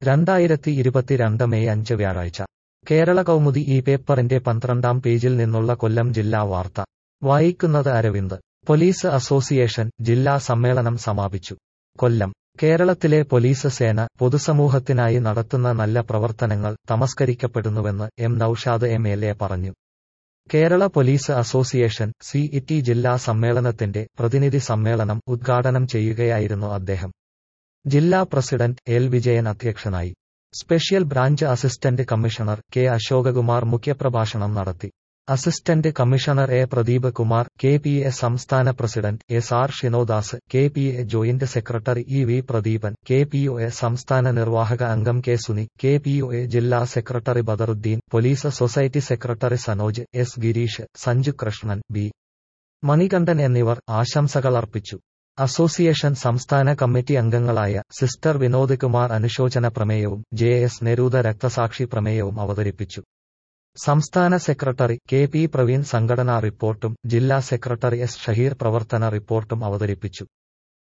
രണ്ടായിരത്തി ഇരുപത്തിരണ്ട് മെയ് അഞ്ച് വ്യാഴാഴ്ച കേരള കൗമുദി ഈ പേപ്പറിന്റെ പന്ത്രണ്ടാം പേജിൽ നിന്നുള്ള കൊല്ലം ജില്ലാ വാർത്ത വായിക്കുന്നത് അരവിന്ദ് പോലീസ് അസോസിയേഷൻ ജില്ലാ സമ്മേളനം സമാപിച്ചു കൊല്ലം കേരളത്തിലെ പോലീസ് സേന പൊതുസമൂഹത്തിനായി നടത്തുന്ന നല്ല പ്രവർത്തനങ്ങൾ തമസ്കരിക്കപ്പെടുന്നുവെന്ന് M Naushad M L A പറഞ്ഞു Kerala police association C E ജില്ലാ സമ്മേളനത്തിന്റെ പ്രതിനിധി സമ്മേളനം ഉദ്ഘാടനം ചെയ്യുകയായിരുന്നു അദ്ദേഹം ജില്ലാ പ്രസിഡന്റ് എൽ വിജയൻ അധ്യക്ഷനായി special branch assistant commissioner K Ashokakumar മുഖ്യപ്രഭാഷണം നടത്തി assistant commissioner A Pradeep Kumar K P A സംസ്ഥാന president S R Shinodas K P A joint secretary E V Pradeepan K P O A സംസ്ഥാന നിർവാഹക അംഗം K Suni K P O A ജില്ലാ secretary Badaruddin police society secretary Sanoj S Gireesh Sanju Krishnan B Manikandan എന്നിവർ ആശംസകൾ അർപ്പിച്ചു association സംസ്ഥാന committee അംഗങ്ങളായ സിസ്റ്റർ വിനോദ് കുമാർ അനുശോചന പ്രമേയവും ജെ എസ് നെരൂദ രക്തസാക്ഷി പ്രമേയവും അവതരിപ്പിച്ചു സംസ്ഥാന സെക്രട്ടറി കെ പി പ്രവീൺ സംഘടനാ റിപ്പോർട്ടും ജില്ലാ സെക്രട്ടറി എസ് ഷഹീർ പ്രവർത്തന റിപ്പോർട്ടും അവതരിപ്പിച്ചു